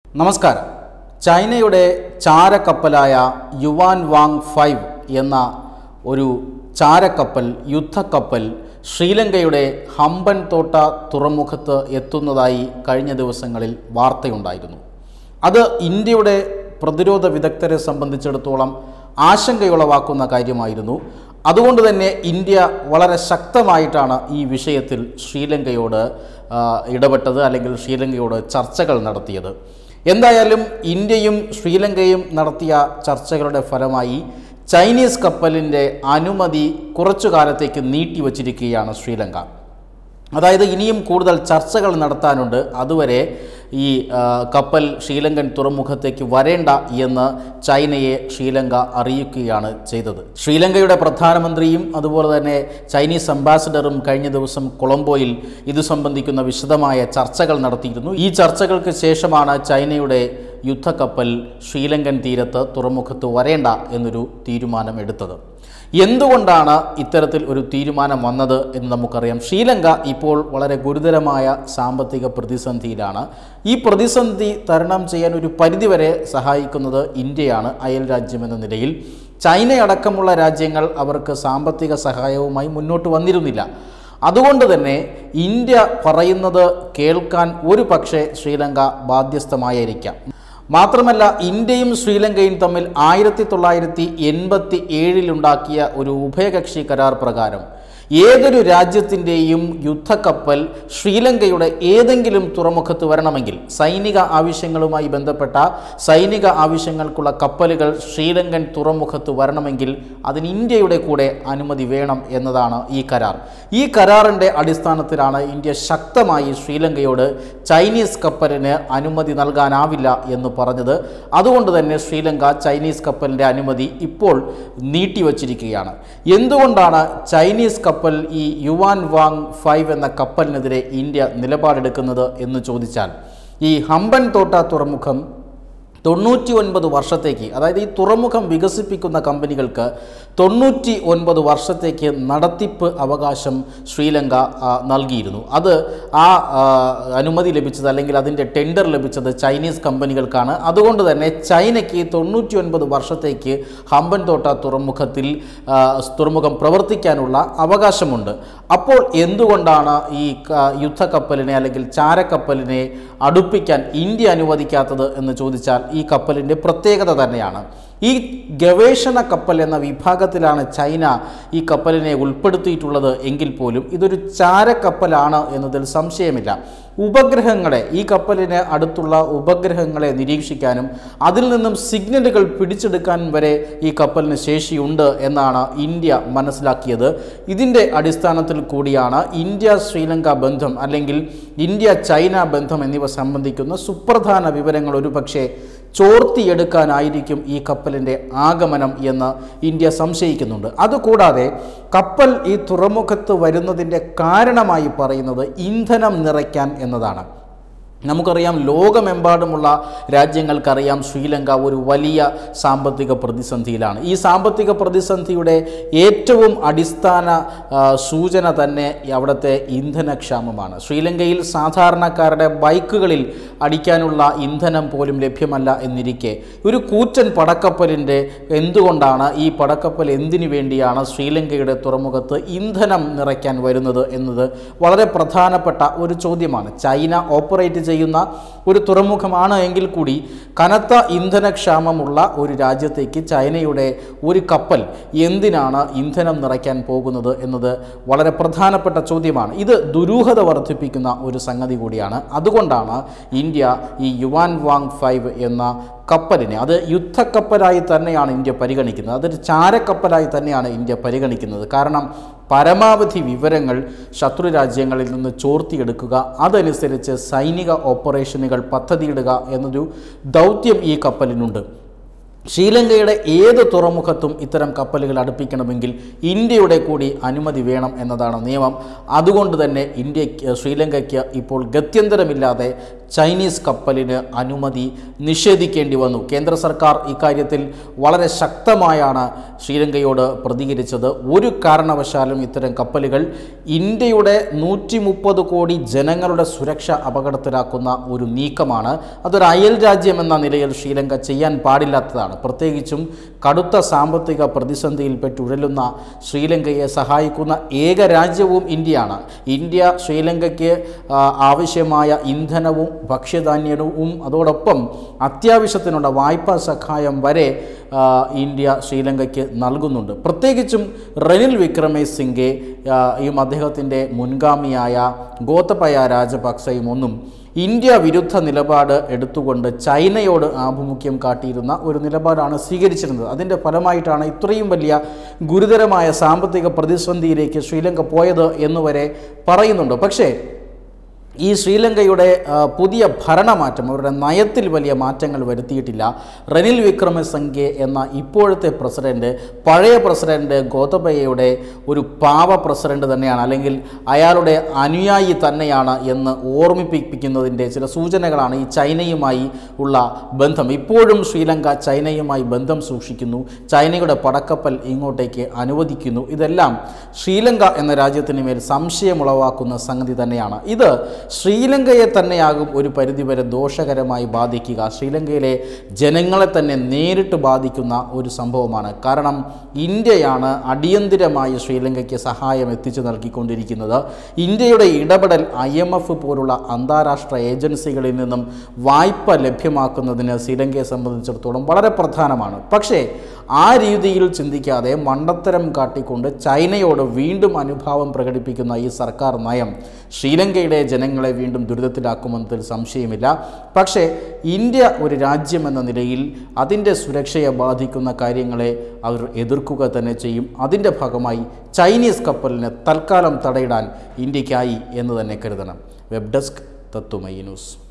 നമസ്കാരം ചൈനയുടെ ചാരക്കപ്പലായ Juan Wang five എന്ന ഒരു ചാരക്കപ്പൽ യുദ്ധക്കപ്പൽ ശ്രീലങ്കയുടെ ഹമ്പൻ തോട്ട തുറമുഖത്ത് എത്തുന്നതായി കഴിഞ്ഞ ദിവസങ്ങളിൽ വാർത്തയുണ്ടായിരുന്നു അത് ഇന്ത്യയുടെ പ്രതിരോധ വിദഗ്ധരെ സംബന്ധിച്ചിടത്തോളം ആശങ്കയുളവാക്കുന്ന കാര്യമായിരുന്നു അതുകൊണ്ട് തന്നെ ഇന്ത്യ വളരെ ശക്തമായിട്ടാണ് ഈ വിഷയത്തിൽ ശ്രീലങ്കയോട് ആ, ഇടപെട്ടത് അല്ലെങ്കിൽ ശ്രീലങ്കയോട് ചർച്ചകൾ നടത്തിയത് എന്തായാലും ഇന്ത്യയും ശ്രീലങ്കയും നടത്തിയ ചർച്ചകളുടെ ഫലമായി ചൈനീസ് കപ്പലിൻ്റെ അനുമതി കുറച്ചു കാലത്തേക്ക് നീട്ടിവച്ചിരിക്കുകയാണ് ശ്രീലങ്ക അതായത് ഇനിയും കൂടുതൽ ചർച്ചകൾ നടത്താനുണ്ട് അതുവരെ ഈ ആ, കപ്പൽ ശ്രീലങ്കൻ തുറമുഖത്തേക്ക് വരേണ്ട എന്ന് ചൈനയെ ശ്രീലങ്ക അറിയിക്കുകയാണ് ചെയ്തത് ശ്രീലങ്കയുടെ പ്രധാനമന്ത്രിയും അതുപോലെ തന്നെ ചൈനീസ് അംബാസഡറും കഴിഞ്ഞ ദിവസം കൊളംബോയിൽ ഇത് സംബന്ധിക്കുന്ന വിശദമായ ചർച്ചകൾ നടത്തിയിരുന്നു ഈ ചർച്ചകൾക്ക് ശേഷമാണ് ചൈനയുടെ യുദ്ധക്കപ്പൽ ശ്രീലങ്കൻ തീരത്ത് തുറമുഖത്ത് വരേണ്ട എന്നൊരു തീരുമാനം എടുത്തത് എന്തുകൊണ്ടാണ് ഇത്തരത്തിൽ ഒരു തീരുമാനം വന്നത് എന്ന് നമുക്കറിയാം ശ്രീലങ്ക ഇപ്പോൾ വളരെ ഗുരുതരമായ സാമ്പത്തിക പ്രതിസന്ധിയിലാണ് ഈ പ്രതിസന്ധി തരണം ചെയ്യാൻ ഒരു പരിധിവരെ സഹായിക്കുന്നത് ഇന്ത്യയാണ് അയൽ രാജ്യമെന്ന നിലയിൽ ചൈനയടക്കമുള്ള രാജ്യങ്ങൾ അവർക്ക് സാമ്പത്തിക സഹായവുമായി മുന്നോട്ട് വന്നിരുന്നില്ല അതുകൊണ്ട് തന്നെ ഇന്ത്യ പറയുന്നത് കേൾക്കാൻ ഒരു പക്ഷേ ശ്രീലങ്ക ബാധ്യസ്ഥമായിരിക്കാം മാത്രമല്ല ഇന്ത്യയും ശ്രീലങ്കയും തമ്മിൽ ആയിരത്തി തൊള്ളായിരത്തി എൺപത്തി ഏഴിലുണ്ടാക്കിയ ഒരു ഉഭയകക്ഷി കരാർ പ്രകാരം ഏതൊരു രാജ്യത്തിൻ്റെയും യുദ്ധക്കപ്പൽ ശ്രീലങ്കയുടെ ഏതെങ്കിലും തുറമുഖത്ത് വരണമെങ്കിൽ സൈനിക ആവശ്യങ്ങളുമായി ബന്ധപ്പെട്ട സൈനിക ആവശ്യങ്ങൾക്കുള്ള കപ്പലുകൾ ശ്രീലങ്കൻ തുറമുഖത്ത് വരണമെങ്കിൽ അതിന് ഇന്ത്യയുടെ കൂടെ അനുമതി വേണം എന്നതാണ് ഈ കരാർ ഈ കരാറിൻ്റെ അടിസ്ഥാനത്തിലാണ് ഇന്ത്യ ശക്തമായി ശ്രീലങ്കയോട് ചൈനീസ് കപ്പലിന് അനുമതി നൽകാനാവില്ല എന്ന് പറഞ്ഞത് അതുകൊണ്ട് തന്നെ ശ്രീലങ്ക ചൈനീസ് കപ്പലിൻ്റെ അനുമതി ഇപ്പോൾ നീട്ടിവച്ചിരിക്കുകയാണ് എന്തുകൊണ്ടാണ് ചൈനീസ് കപ്പൽ ഈ യുവാൻ വാങ് ഫൈവ് എന്ന കപ്പലിനെതിരെ ഇന്ത്യ നിലപാടെടുക്കുന്നത് എന്ന് ചോദിച്ചാൽ ഈ ഹമ്പൻ തോട്ട തുറമുഖം തൊണ്ണൂറ്റി ഒൻപത് വർഷത്തേക്ക് അതായത് ഈ തുറമുഖം വികസിപ്പിക്കുന്ന കമ്പനികൾക്ക് തൊണ്ണൂറ്റി ഒൻപത് വർഷത്തേക്ക് നടത്തിപ്പ് അവകാശം ശ്രീലങ്ക ആ, നൽകിയിരുന്നു അത് ആ ആ, അനുമതി ലഭിച്ചത് അല്ലെങ്കിൽ അതിൻ്റെ ടെൻഡർ ലഭിച്ചത് ചൈനീസ് കമ്പനികൾക്കാണ് അതുകൊണ്ട് തന്നെ ചൈനയ്ക്ക് തൊണ്ണൂറ്റി ഒൻപത് വർഷത്തേക്ക് ഹമ്പൻ തോട്ട തുറമുഖത്തിൽ ആ, തുറമുഖം പ്രവർത്തിക്കാനുള്ള അവകാശമുണ്ട് അപ്പോൾ എന്തുകൊണ്ടാണ് ഈ ക- യുദ്ധക്കപ്പലിനെ അല്ലെങ്കിൽ ചാരക്കപ്പലിനെ അടുപ്പിക്കാൻ ഇന്ത്യ അനുവദിക്കാത്തത് എന്ന് ചോദിച്ചാൽ ഈ കപ്പലിൻ്റെ പ്രത്യേകത തന്നെയാണ് ഈ ഗവേഷണ കപ്പൽ എന്ന വിഭാഗത്തിലാണ് ചൈന ഈ കപ്പലിനെ ഉൾപ്പെടുത്തിയിട്ടുള്ളത് എങ്കിൽ പോലും ഇതൊരു ചാരക്കപ്പലാണ് എന്നതിൽ സംശയമില്ല ഉപഗ്രഹങ്ങളെ ഈ കപ്പലിന് അടുത്തുള്ള ഉപഗ്രഹങ്ങളെ നിരീക്ഷിക്കാനും അതിൽ നിന്നും സിഗ്നലുകൾ പിടിച്ചെടുക്കാനും വരെ ഈ കപ്പലിന് ശേഷിയുണ്ട് എന്നാണ് ഇന്ത്യ മനസ്സിലാക്കിയത് ഇതിൻ്റെ അടിസ്ഥാനത്തിൽ കൂടിയാണ് ഇന്ത്യ ശ്രീലങ്ക ബന്ധം അല്ലെങ്കിൽ ഇന്ത്യ ചൈന ബന്ധം എന്നിവ സംബന്ധിക്കുന്ന സുപ്രധാന വിവരങ്ങൾ ഒരുപക്ഷെ ചോർത്തിയെടുക്കാനായിരിക്കും ഈ കപ്പലിൻ്റെ ആഗമനം എന്ന് ഇന്ത്യ സംശയിക്കുന്നുണ്ട് അതുകൂടാതെ കപ്പൽ ഈ തുറമുഖത്ത് വരുന്നതിൻ്റെ കാരണമായി പറയുന്നത് ഇന്ധനം നിറയ്ക്കാൻ എന്നതാണ് നമുക്കറിയാം ലോകമെമ്പാടുമുള്ള രാജ്യങ്ങൾക്കറിയാം ശ്രീലങ്ക ഒരു വലിയ സാമ്പത്തിക പ്രതിസന്ധിയിലാണ് ഈ സാമ്പത്തിക പ്രതിസന്ധിയുടെ ഏറ്റവും അടിസ്ഥാന ആ, സൂചന തന്നെ അവിടുത്തെ ഇന്ധനക്ഷാമമാണ് ശ്രീലങ്കയിൽ സാധാരണക്കാരുടെ ബൈക്കുകളിൽ അടിക്കാനുള്ള ഇന്ധനം പോലും ലഭ്യമല്ല എന്നിരിക്കെ ഒരു കൂറ്റൻ പടക്കപ്പലിൻ്റെ എന്തുകൊണ്ടാണ് ഈ പടക്കപ്പൽ എന്തിനു വേണ്ടിയാണ് ശ്രീലങ്കയുടെ തുറമുഖത്ത് ഇന്ധനം നിറയ്ക്കാൻ വരുന്നത് എന്നത് വളരെ പ്രധാനപ്പെട്ട ഒരു ചോദ്യമാണ് ചൈന ഓപ്പറേറ്റ് ചെയ്യുന്ന ഒരു തുറമുഖമാണ് എങ്കിൽ കൂടി കനത്ത ഇന്ധനക്ഷാമമുള്ള ഒരു രാജ്യത്തേക്ക് ചൈനയുടെ ഒരു കപ്പൽ എന്തിനാണ് ഇന്ധനം നിറയ്ക്കാൻ പോകുന്നത് എന്നത് വളരെ പ്രധാനപ്പെട്ട ചോദ്യമാണ് ഇത് ദുരൂഹത വർദ്ധിപ്പിക്കുന്ന ഒരു സംഗതി കൂടിയാണ് അതുകൊണ്ടാണ് ഇന്ത്യ ഈ യുവാൻ വാങ് ഫൈവ് എന്ന കപ്പലിനെ അത് യുദ്ധക്കപ്പലായി തന്നെയാണ് ഇന്ത്യ പരിഗണിക്കുന്നത് അതൊരു ചാരക്കപ്പലായി തന്നെയാണ് ഇന്ത്യ പരിഗണിക്കുന്നത് കാരണം പരമാവധി വിവരങ്ങൾ ശത്രു രാജ്യങ്ങളിൽ നിന്ന് ചോർത്തിയെടുക്കുക അതനുസരിച്ച് സൈനിക ഓപ്പറേഷനുകൾ പദ്ധതിയിടുക എന്നൊരു ദൗത്യം ഈ കപ്പലിനുണ്ട് ശ്രീലങ്കയുടെ ഏത് തുറമുഖത്തും ഇത്തരം കപ്പലുകൾ അടുപ്പിക്കണമെങ്കിൽ ഇന്ത്യയുടെ കൂടി അനുമതി വേണം എന്നതാണ് നിയമം അതുകൊണ്ട് തന്നെ ഇന്ത്യക്ക് ശ്രീലങ്കയ്ക്ക് ഇപ്പോൾ ഗത്യന്തരമില്ലാതെ ചൈനീസ് കപ്പലിന് അനുമതി നിഷേധിക്കേണ്ടി വന്നു കേന്ദ്ര സർക്കാർ ഇക്കാര്യത്തിൽ വളരെ ശക്തമായാണ് ശ്രീലങ്കയോട് പ്രതികരിച്ചത് ഒരു കാരണവശാലും ഇത്തരം കപ്പലുകൾ ഇന്ത്യയുടെ നൂറ്റി മുപ്പത് കോടി ജനങ്ങളുടെ സുരക്ഷ അപകടത്തിലാക്കുന്ന ഒരു നീക്കമാണ് അതൊരു അയൽ രാജ്യം എന്ന നിലയിൽ ശ്രീലങ്ക ചെയ്യാൻ പാടില്ലാത്തതാണ് പ്രത്യേകിച്ചും കടുത്ത സാമ്പത്തിക പ്രതിസന്ധിയിൽപ്പെട്ടുഴലുന്ന ശ്രീലങ്കയെ സഹായിക്കുന്ന ഏക രാജ്യവും ഇന്ത്യയാണ് ഇന്ത്യ ശ്രീലങ്കയ്ക്ക് ആ, ആവശ്യമായ ഇന്ധനവും ഭക്ഷ്യധാന്യവും അതോടൊപ്പം അത്യാവശ്യത്തിനുള്ള വായ്പാ സഹായം വരെ ആ, ഇന്ത്യ ശ്രീലങ്കയ്ക്ക് നൽകുന്നുണ്ട് പ്രത്യേകിച്ചും റനിൽ വിക്രമേ സിംഗെ ആ, യും അദ്ദേഹത്തിൻ്റെ മുൻഗാമിയായ ഗോതബയ രാജപക്സയും ഒന്നും ഇന്ത്യ വിരുദ്ധ നിലപാട് എടുത്തുകൊണ്ട് ചൈനയോട് ആഭിമുഖ്യം കാട്ടിയിരുന്ന ഒരു നിലപാടാണ് സ്വീകരിച്ചിരുന്നത് അതിൻ്റെ ഫലമായിട്ടാണ് ഇത്രയും വലിയ ഗുരുതരമായ സാമ്പത്തിക പ്രതിസന്ധിയിലേക്ക് ശ്രീലങ്ക പോയത് എന്നുവരെ പറയുന്നുണ്ട് പക്ഷേ ഈ ശ്രീലങ്കയുടെ ആ, പുതിയ ഭരണമാറ്റം അവരുടെ നയത്തിൽ വലിയ മാറ്റങ്ങൾ വരുത്തിയിട്ടില്ല റനിൽ വിക്രമസിംഗെ എന്ന ഇപ്പോഴത്തെ പ്രസിഡന്റ് പഴയ പ്രസിഡന്റ് ഗോതബയയുടെ ഒരു പാവ പ്രസിഡന്റ് തന്നെയാണ് അല്ലെങ്കിൽ അയാളുടെ അനുയായി തന്നെയാണ് എന്ന് ഓർമ്മിപ്പിക്കുന്നതിൻ്റെ ചില സൂചനകളാണ് ഈ ചൈനയുമായി ഉള്ള ബന്ധം ഇപ്പോഴും ശ്രീലങ്ക ചൈനയുമായി ബന്ധം സൂക്ഷിക്കുന്നു ചൈനയുടെ പടക്കപ്പൽ ഇങ്ങോട്ടേക്ക് അനുവദിക്കുന്നു ഇതെല്ലാം ശ്രീലങ്ക എന്ന രാജ്യത്തിന് മേൽ സംശയമുളവാക്കുന്ന സംഗതി തന്നെയാണ് ഇത് ശ്രീലങ്കയെ തന്നെയാകും ഒരു പരിധിവരെ ദോഷകരമായി ബാധിക്കുക ശ്രീലങ്കയിലെ ജനങ്ങളെ തന്നെ നേരിട്ട് ബാധിക്കുന്ന ഒരു സംഭവമാണ് കാരണം ഇന്ത്യയാണ് അടിയന്തിരമായി ശ്രീലങ്കയ്ക്ക് സഹായം എത്തിച്ചു നൽകിക്കൊണ്ടിരിക്കുന്നത് ഇന്ത്യയുടെ ഇടപെടൽ ഐ എം എഫ് പോലുള്ള അന്താരാഷ്ട്ര ഏജൻസികളിൽ നിന്നും വായ്പ ലഭ്യമാക്കുന്നതിന് ശ്രീലങ്കയെ സംബന്ധിച്ചിടത്തോളം വളരെ പ്രധാനമാണ് പക്ഷേ ആ രീതിയിൽ ചിന്തിക്കാതെ മണ്ടത്തരം കാട്ടിക്കൊണ്ട് ചൈനയോട് വീണ്ടും അനുഭാവം പ്രകടിപ്പിക്കുന്ന ഈ സർക്കാർ നയം ശ്രീലങ്കയുടെ ജനങ്ങളെ വീണ്ടും ദുരിതത്തിലാക്കുമെന്നതിൽ സംശയമില്ല പക്ഷേ ഇന്ത്യ ഒരു രാജ്യമെന്ന നിലയിൽ അതിൻ്റെ സുരക്ഷയെ ബാധിക്കുന്ന കാര്യങ്ങളെ അവർ എതിർക്കുക തന്നെ ചെയ്യും അതിൻ്റെ ഭാഗമായി ചൈനീസ് കപ്പലിന് തൽക്കാലം തടയിടാൻ ഇന്ത്യക്കായി എന്ന് തന്നെ കരുതണം വെബ് ഡെസ്ക് തത്വമയി ന്യൂസ്